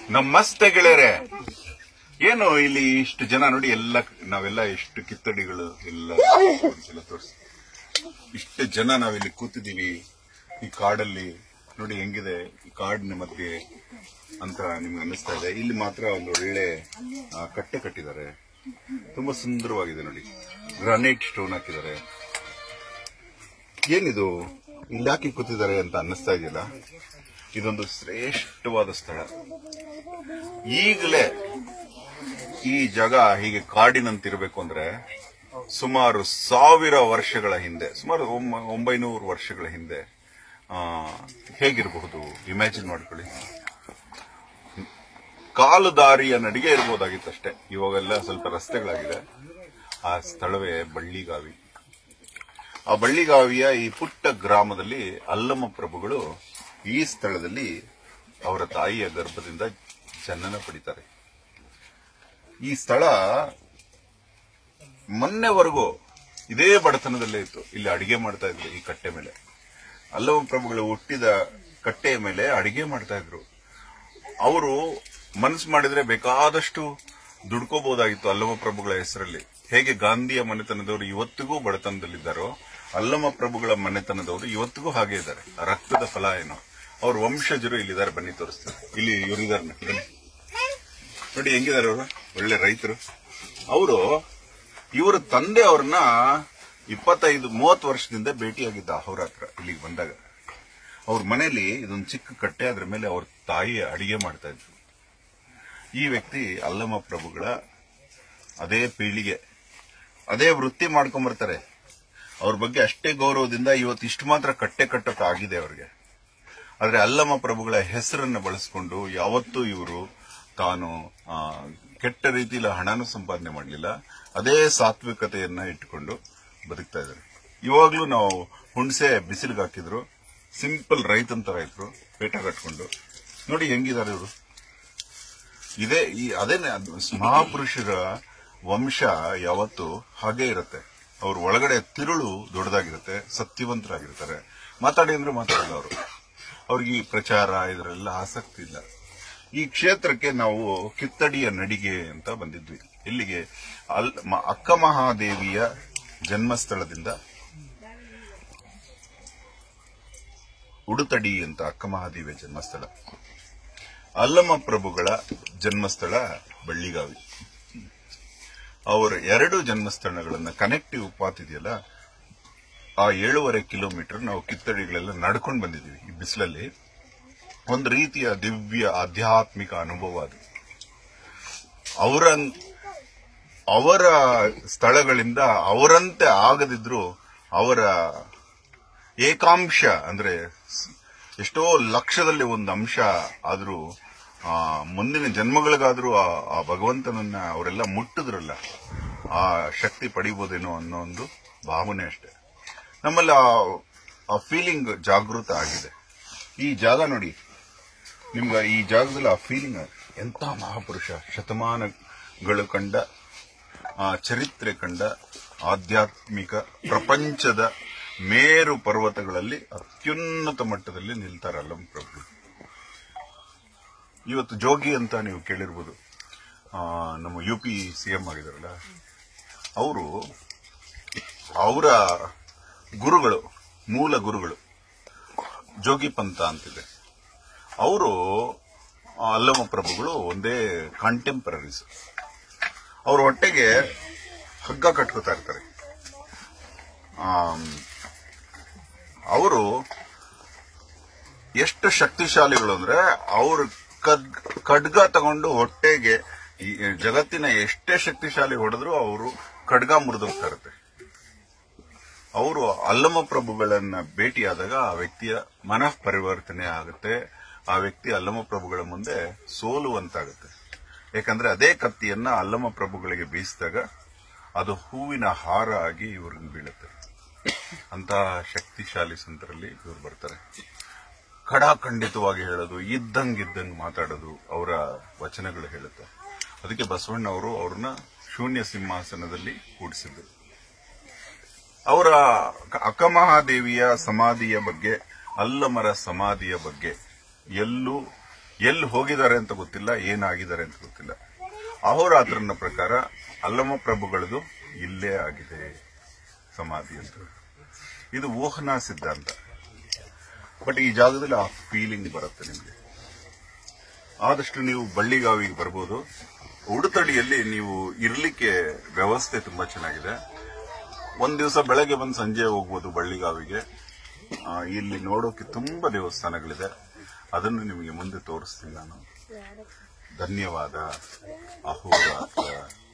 ನಮಸ್ತೆ ಗೆಳೆಯರೆ ಏನು ಇಲ್ಲಿ ಇಷ್ಟು ಜನ ನೋಡಿ ಎಲ್ಲ ನಾವೆಲ್ಲ ಎಷ್ಟು ಕಿತ್ತಡಿಗಳು ಎಲ್ಲ ಒಂದ್ಸಲ ತೋರಿಸಿ ಇಷ್ಟು ಜನ ನಾವಿಲ್ಲಿ ಕೂತಿದೀವಿ ಈ ಕಾಡಲ್ಲಿ ನೋಡಿ ಹೆಂಗಿದೆ ಈ ಕಾಡಿನ ಮಧ್ಯೆ ಅಂತ ನಿಮ್ಗೆ ಅನ್ನಿಸ್ತಾ ಇದೆ ಇಲ್ಲಿ ಮಾತ್ರ ಒಂದು ಒಳ್ಳೆ ಆ, ಕಟ್ಟೆ ಕಟ್ಟಿದ್ದಾರೆ ತುಂಬಾ ಸುಂದರವಾಗಿದೆ ನೋಡಿ ಗ್ರಾನೈಟ್ ಸ್ಟೋನ್ ಹಾಕಿದ್ದಾರೆ ಏನಿದು ಇಲ್ಲಿ ಯಾಕೆ ಕೂತಿದ್ದಾರೆ ಅಂತ ಅನ್ನಿಸ್ತಾ ಇದೆಯಲ್ಲ ಇದೊಂದು ಶ್ರೇಷ್ಠವಾದ ಸ್ಥಳ ಈಗಲೇ ಈ ಜಾಗ ಹೀಗೆ ಕಾಡಿನಂತಿರಬೇಕು ಅಂದ್ರೆ ಸುಮಾರು ಸಾವಿರ ವರ್ಷಗಳ ಹಿಂದೆ ಸುಮಾರು ಒಂಬ- ಒಂಬೈನೂರು ವರ್ಷಗಳ ಹಿಂದೆ ಆ, ಹೇಗಿರಬಹುದು ಇಮ್ಯಾಜಿನ್ ಮಾಡ್ಕೊಳ್ಳಿ ಕಾಲು ದಾರಿಯ ನಡಿಗೆ ಇರಬಹುದಾಗಿತ್ತಷ್ಟೇ ಇವಾಗೆಲ್ಲ ಸ್ವಲ್ಪ ರಸ್ತೆಗಳಾಗಿದೆ ಆ ಸ್ಥಳವೇ ಬಳ್ಳಿಗಾವಿ ಆ ಬಳ್ಳಿಗಾವಿಯ ಈ ಪುಟ್ಟ ಗ್ರಾಮದಲ್ಲಿ ಅಲ್ಲಮ್ಮ ಪ್ರಭುಗಳು ಈ ಸ್ಥಳದಲ್ಲಿ ಅವರ ತಾಯಿಯ ಗರ್ಭದಿಂದ ಜನನ ಪಡಿತಾರೆ ಈ ಸ್ಥಳ ಮೊನ್ನೆವರೆಗೂ ಇದೇ ಬಡತನದಲ್ಲೇ ಇತ್ತು ಇಲ್ಲಿ ಅಡಿಗೆ ಮಾಡ್ತಾ ಇದ್ರು ಈ ಕಟ್ಟೆ ಮೇಲೆ ಅಲ್ಲವ ಪ್ರಭುಗಳು ಹುಟ್ಟಿದ ಕಟ್ಟೆಯ ಮೇಲೆ ಅಡಿಗೆ ಮಾಡ್ತಾ ಇದ್ರು ಅವರು ಮನಸ್ಸು ಮಾಡಿದ್ರೆ ಬೇಕಾದಷ್ಟು ದುಡ್ಕೋಬಹುದಾಗಿತ್ತು ಅಲ್ಲಮ ಪ್ರಭುಗಳ ಹೆಸರಲ್ಲಿ ಹೇಗೆ ಗಾಂಧಿಯ ಮನೆತನದವರು ಇವತ್ತಿಗೂ ಬಡತನದಲ್ಲಿದ್ದಾರೋ ಅಲ್ಲಮ ಪ್ರಭುಗಳ ಮನೆತನದವರು ಇವತ್ತಿಗೂ ಹಾಗೆ ಇದ್ದಾರೆ ರಕ್ತದ ಫಲ ಏನು ಅವ್ರ ವಂಶಜರು ಇಲ್ಲಿದ್ದಾರೆ ಬನ್ನಿ ತೋರಿಸ್ತಾರೆ ಇಲ್ಲಿ ಇವರಿದ್ದಾರೆ ಬನ್ನಿ ನೋಡಿ ಹೆಂಗಿದ್ದಾರೆ ಅವರು ಒಳ್ಳೆ ರೈತರು ಅವರು ಇವರ ತಂದೆ ಅವ್ರನ್ನ ಇಪ್ಪತ್ತೈದು ಮೂವತ್ತು ವರ್ಷದಿಂದ ಭೇಟಿಯಾಗಿದ್ದ ಅವ್ರ ಹತ್ರ ಇಲ್ಲಿಗೆ ಬಂದಾಗ ಅವ್ರ ಮನೆಯಲ್ಲಿ ಇದೊಂದು ಚಿಕ್ಕ ಕಟ್ಟೆ ಅದ್ರ ಮೇಲೆ ಅವ್ರ ತಾಯಿ ಅಡಿಗೆ ಮಾಡ್ತಾ ಇದ್ರು ಈ ವ್ಯಕ್ತಿ ಅಲ್ಲಮ ಪ್ರಭುಗಳ ಅದೇ ಪೀಳಿಗೆ ಅದೇ ವೃತ್ತಿ ಮಾಡ್ಕೊಂಬರ್ತಾರೆ ಅವ್ರ ಬಗ್ಗೆ ಅಷ್ಟೇ ಗೌರವದಿಂದ ಇವತ್ತು ಇಷ್ಟು ಮಾತ್ರ ಕಟ್ಟೆ ಕಟ್ಟೋಕೆ ಆಗಿದೆ ಅವ್ರಿಗೆ ಆದ್ರೆ ಅಲ್ಲಮ ಪ್ರಭುಗಳ ಹೆಸರನ್ನ ಬಳಸ್ಕೊಂಡು ಯಾವತ್ತೂ ಇವರು ತಾನು ಆ, ಕೆಟ್ಟ ರೀತಿಯಲ್ಲಿ ಹಣನೂ ಸಂಪಾದನೆ ಮಾಡಲಿಲ್ಲ ಅದೇ ಸಾತ್ವಿಕತೆಯನ್ನ ಇಟ್ಟುಕೊಂಡು ಬದುಕ್ತಾ ಇದ್ದಾರೆ ಇವಾಗ್ಲೂ ನಾವು ಹುಣಸೆ ಬಿಸಿಲಿಗೆ ಹಾಕಿದ್ರು ಸಿಂಪಲ್ ರೈತನ್ ತರ ಇದ್ರು ಪೇಟ ಕಟ್ಕೊಂಡು ನೋಡಿ ಹೆಂಗಿದ್ದಾರೆ ಇವರು ಇದೇ ಈ ಅದೇನೆ ಅದು ಮಹಾಪುರುಷರ ವಂಶ ಯಾವತ್ತು ಹಾಗೆ ಇರುತ್ತೆ ಅವ್ರ ಒಳಗಡೆ ತಿರುಳು ದೊಡ್ಡದಾಗಿರುತ್ತೆ ಸತ್ಯವಂತರಾಗಿರ್ತಾರೆ ಮಾತಾಡಿ ಅಂದ್ರೆ ಮಾತಾಡಲ್ಲ ಅವರು ಅವ್ರಿಗೆ ಈ ಪ್ರಚಾರ ಇದರೆಲ್ಲ ಆಸಕ್ತಿ ಇಲ್ಲ ಈ ಕ್ಷೇತ್ರಕ್ಕೆ ನಾವು ಕಿತ್ತಡಿಯ ನಡಿಗೆ ಅಂತ ಬಂದಿದ್ವಿ ಇಲ್ಲಿಗೆ ಅಲ್ ಮ- ಅಕ್ಕ ಮಹಾದೇವಿಯ ಜನ್ಮಸ್ಥಳದಿಂದ ಉಡುತಡಿ ಅಂತ ಅಕ್ಕ ಮಹಾದೇವಿಯ ಜನ್ಮಸ್ಥಳ ಅಲ್ಲಮ ಪ್ರಭುಗಳ ಜನ್ಮಸ್ಥಳ ಬಳ್ಳಿಗಾವಿ ಅವರ ಎರಡು ಜನ್ಮಸ್ಥಳಗಳನ್ನ ಕನೆಕ್ಟಿವ್ ಪಾತ್ ಇದೆಯಲ್ಲ ಆ ಏಳೂವರೆ ಕಿಲೋಮೀಟರ್ ನಾವು ಕಿತ್ತಡಿಗಳೆಲ್ಲ ನಡ್ಕೊಂಡು ಬಂದಿದ್ದೀವಿ ಈ ಬಿಸಿಲಲ್ಲಿ ಒಂದು ರೀತಿಯ ದಿವ್ಯ ಆಧ್ಯಾತ್ಮಿಕ ಅನುಭವ ಅದು ಅವರ ಅವರ ಸ್ಥಳಗಳಿಂದ ಅವರಂತೆ ಆಗದಿದ್ರು ಅವರ ಏಕಾಂಶ ಅಂದ್ರೆ ಸ್- ಎಷ್ಟೋ ಲಕ್ಷದಲ್ಲಿ ಒಂದು ಅಂಶ ಆದ್ರೂ ಆ ಮುಂದಿನ ಜನ್ಮಗಳಿಗಾದ್ರೂ ಆ ಆ ಭಗವಂತನನ್ನ ಅವರೆಲ್ಲ ಮುಟ್ಟಿದ್ರಲ್ಲ ಆ ಶಕ್ತಿ ಪಡಿಬೋದೇನೋ ಅನ್ನೋ ಒಂದು ಭಾವನೆ ಅಷ್ಟೇ ನಮ್ಮಲ್ಲಿ ಆ- ಆ ಫೀಲಿಂಗ್ ಜಾಗೃತ ಆಗಿದೆ ಈ ಜಾಗ ನೋಡಿ ನಿಮ್ಗೆ ಈ ಜಾಗದಲ್ಲಿ ಆ ಫೀಲಿಂಗ್ ಎಂಥ ಮಹಾಪುರುಷ ಶತಮಾನಗಳು ಕಂಡ ಆ ಚರಿತ್ರೆ ಕಂಡ ಆಧ್ಯಾತ್ಮಿಕ ಪ್ರಪಂಚದ ಮೇರು ಪರ್ವತಗಳಲ್ಲಿ ಅತ್ಯುನ್ನತ ಮಟ್ಟದಲ್ಲಿ ನಿಲ್ತಾರಲ್ಲ ಪ್ರಭು ಇವತ್ತು ಜೋಗಿ ಅಂತ ನೀವು ಕೇಳಿರ್ಬೋದು ಆ, ನಮ್ಮ ಯು ಪಿ ಸಿಎಂ ಆಗಿದಾರಲ್ಲ ಅವರು ಅವರ ಗುರುಗಳು ಮೂಲ ಗುರುಗಳು ಜೋಗಿ ಪಂಥ ಅಂತಿದೆ ಅವರು ಅಲ್ಲಮ ಪ್ರಭುಗಳು ಒಂದೇ ಕಾಂಟೆಂಪರರೀಸ್ ಅವ್ರ ಹೊಟ್ಟೆಗೆ ಹಗ್ಗ ಕಟ್ಕೋತಾ ಇರ್ತಾರೆ ಅವರು ಎಷ್ಟು ಶಕ್ತಿಶಾಲಿಗಳು ಅಂದ್ರೆ ಅವರು ಖಡ್ಗ ತಗೊಂಡು ಹೊಟ್ಟೆಗೆ ಈ ಜಗತ್ತಿನ ಎಷ್ಟೇ ಶಕ್ತಿಶಾಲಿ ಹೊಡೆದ್ರು ಅವರು ಖಡ್ಗ ಮುರಿದೋಗ್ತಾ ಇರುತ್ತೆ ಅವರು ಅಲ್ಲಮ ಪ್ರಭುಗಳನ್ನ ಭೇಟಿಯಾದಾಗ ಆ ವ್ಯಕ್ತಿಯ ಮನಃ ಪರಿವರ್ತನೆ ಆಗುತ್ತೆ ಆ ವ್ಯಕ್ತಿ ಅಲ್ಲಮ ಪ್ರಭುಗಳ ಮುಂದೆ ಸೋಲುವಂತಾಗುತ್ತೆ ಯಾಕಂದ್ರೆ ಅದೇ ಕತ್ತಿಯನ್ನ ಅಲ್ಲಮ ಪ್ರಭುಗಳಿಗೆ ಬೀಸಿದಾಗ ಅದು ಹೂವಿನ ಹಾರ ಆಗಿ ಇವ್ರಿಗೆ ಬೀಳುತ್ತೆ ಅಂತ ಶಕ್ತಿಶಾಲಿ ಸಂತರಲ್ಲಿ ಇವರು ಬರ್ತಾರೆ ಖಡಾಖಂಡಿತವಾಗಿ ಹೇಳೋದು ಇದ್ದಂಗಿದ್ದಂಗ್ ಮಾತಾಡೋದು ಅವರ ವಚನಗಳು ಹೇಳುತ್ತೆ ಅದಕ್ಕೆ ಬಸವಣ್ಣವರು ಅವ್ರನ್ನ ಶೂನ್ಯ ಸಿಂಹಾಸನದಲ್ಲಿ ಕೂಡಿಸಿದ್ರು ಅವರ ಅಕ್ಕಮಹಾದೇವಿಯ ಸಮಾಧಿಯ ಬಗ್ಗೆ ಅಲ್ಲಮರ ಸಮಾಧಿಯ ಬಗ್ಗೆ ಎಲ್ಲೂ ಎಲ್ಲಿ ಹೋಗಿದ್ದಾರೆ ಅಂತ ಗೊತ್ತಿಲ್ಲ ಏನಾಗಿದ್ದಾರೆ ಅಂತ ಗೊತ್ತಿಲ್ಲ ಅಹೋರಾತ್ರನ ಪ್ರಕಾರ ಅಲ್ಲಮ ಪ್ರಭುಗಳದು ಇಲ್ಲೇ ಆಗಿದೆ ಸಮಾಧಿ ಅಂತ ಇದು ಊಹನಾ ಸಿದ್ಧಾಂತ ಬಟ್ ಈ ಜಾಗದಲ್ಲಿ ಆ ಫೀಲಿಂಗ್ ಬರುತ್ತೆ ನಿಮಗೆ ಆದಷ್ಟು ನೀವು ಬಳ್ಳಿಗಾವಿಗೆ ಬರ್ಬೋದು ಉಡುತಡಿಯಲ್ಲಿ ನೀವು ಇರ್ಲಿಕ್ಕೆ ವ್ಯವಸ್ಥೆ ತುಂಬಾ ಚೆನ್ನಾಗಿದೆ ಒಂದ್ ದಿವಸ ಬೆಳಗ್ಗೆ ಬಂದು ಸಂಜೆ ಹೋಗ್ಬೋದು ಬಳ್ಳಿಗಾವಿಗೆ ಆ, ಇಲ್ಲಿ ನೋಡೋಕೆ ತುಂಬಾ ದೇವಸ್ಥಾನಗಳಿದೆ ಅದನ್ನು ನಿಮಗೆ ಮುಂದೆ ತೋರಿಸ್ತೀನಿ ನಾನು ಧನ್ಯವಾದ ಅಹೋರಾತ್ರ